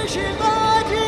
ಶಿವಾಜಿ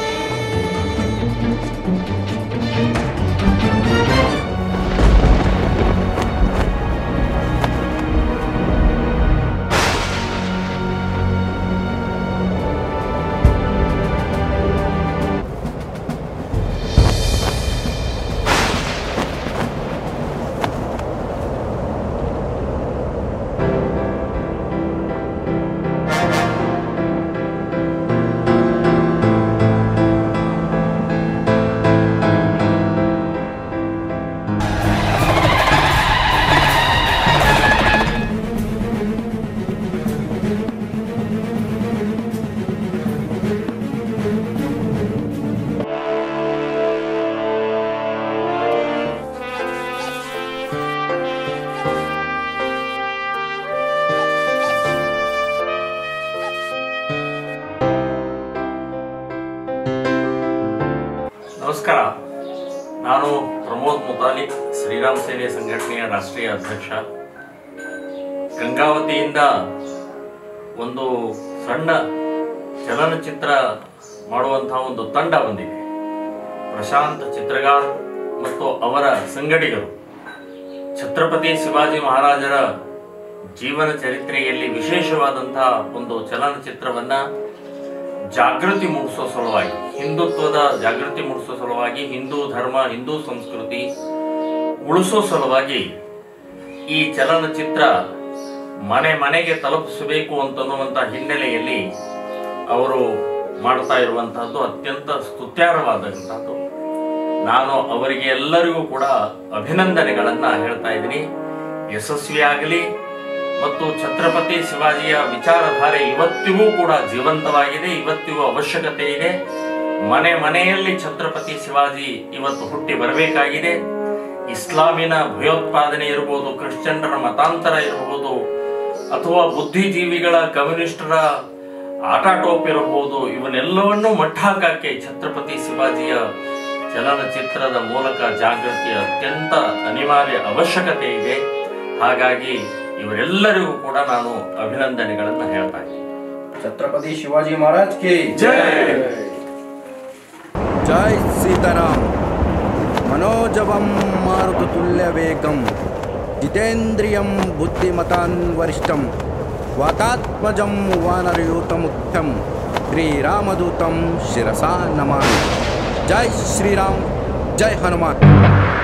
ನಮಸ್ಕಾರ ನಾನು ಪ್ರಮೋದ್ ಮುತಾಲಿಕ್ ಶ್ರೀರಾಮ್ ಸೇನೆ ಸಂಘಟನೆಯ ರಾಷ್ಟ್ರೀಯ ಅಧ್ಯಕ್ಷ ಗಂಗಾವತಿಯಿಂದ ಒಂದು ಸಣ್ಣ ಚಲನಚಿತ್ರ ಮಾಡುವಂತಹ ಒಂದು ತಂಡ ಬಂದಿದೆ ಪ್ರಶಾಂತ್ ಚಿತ್ರಗಾರ್ ಮತ್ತು ಅವರ ಸಂಗಡಿಗರು ಛತ್ರಪತಿ ಶಿವಾಜಿ ಮಹಾರಾಜರ ಜೀವನ ಚರಿತ್ರೆಯಲ್ಲಿ ವಿಶೇಷವಾದಂತಹ ಒಂದು ಚಲನಚಿತ್ರವನ್ನ ಜಾಗೃತಿ ಮೂಡಿಸೋ ಸಲುವಾಗಿ ಹಿಂದುತ್ವದ ಜಾಗೃತಿ ಮೂಡಿಸೋ ಸಲುವಾಗಿ ಹಿಂದೂ ಧರ್ಮ ಹಿಂದೂ ಸಂಸ್ಕೃತಿ ಉಳಿಸೋ ಸಲುವಾಗಿ ಈ ಚಲನಚಿತ್ರ ಮನೆ ಮನೆಗೆ ತಲುಪಿಸಬೇಕು ಅಂತನ್ನುವಂಥ ಹಿನ್ನೆಲೆಯಲ್ಲಿ ಅವರು ಮಾಡ್ತಾ ಇರುವಂತಹದ್ದು ಅತ್ಯಂತ ಸ್ತುತ್ಯಾರವಾದಂತಹದ್ದು ನಾನು ಅವರಿಗೆ ಎಲ್ಲರಿಗೂ ಕೂಡ ಅಭಿನಂದನೆಗಳನ್ನ ಹೇಳ್ತಾ ಇದ್ದೀನಿ ಯಶಸ್ವಿಯಾಗಲಿ ಮತ್ತು ಛತ್ರಪತಿ ಶಿವಾಜಿಯ ವಿಚಾರಧಾರೆ ಇವತ್ತಿಗೂ ಕೂಡ ಜೀವಂತವಾಗಿದೆ ಇವತ್ತಿಗೂ ಅವಶ್ಯಕತೆ ಇದೆ ಮನೆ ಮನೆಯಲ್ಲಿ ಛತ್ರಪತಿ ಶಿವಾಜಿ ಇವತ್ತು ಹುಟ್ಟಿ ಬರಬೇಕಾಗಿದೆ ಇಸ್ಲಾಮಿನ ಭಯೋತ್ಪಾದನೆ ಇರಬಹುದು ಕ್ರಿಶ್ಚಿಯನ್ನರ ಮತಾಂತರ ಇರಬಹುದು ಅಥವಾ ಬುದ್ಧಿಜೀವಿಗಳ ಕಮ್ಯುನಿಸ್ಟರ ಆಟಾಟೋಪ್ ಇರಬಹುದು ಇವನ್ನೆಲ್ಲವನ್ನೂ ಮಟ್ಟಾಕಕ್ಕೆ ಛತ್ರಪತಿ ಶಿವಾಜಿಯ ಚಲನಚಿತ್ರದ ಮೂಲಕ ಜಾಗೃತಿ ಅತ್ಯಂತ ಅನಿವಾರ್ಯ ಅವಶ್ಯಕತೆ ಇದೆ ಹಾಗಾಗಿ ಇವರೆಲ್ಲರಿಗೂ ಕೂಡ ನಾನು ಅಭಿನಂದನೆಗಳನ್ನು ಹೇಳ್ತಾ ಇದ್ದೀನಿ छत्रपति शिवाजी महाराज की जय। जय सीताराम मनोजवं मारुततुल्यवेगं जितेन्द्रियं बुद्धिमतां वरिष्ठं वातात्मजं वानरयूतमुख्यं श्रीरामदूतं शिरसा नमामि जय श्रीराम जय हनुमान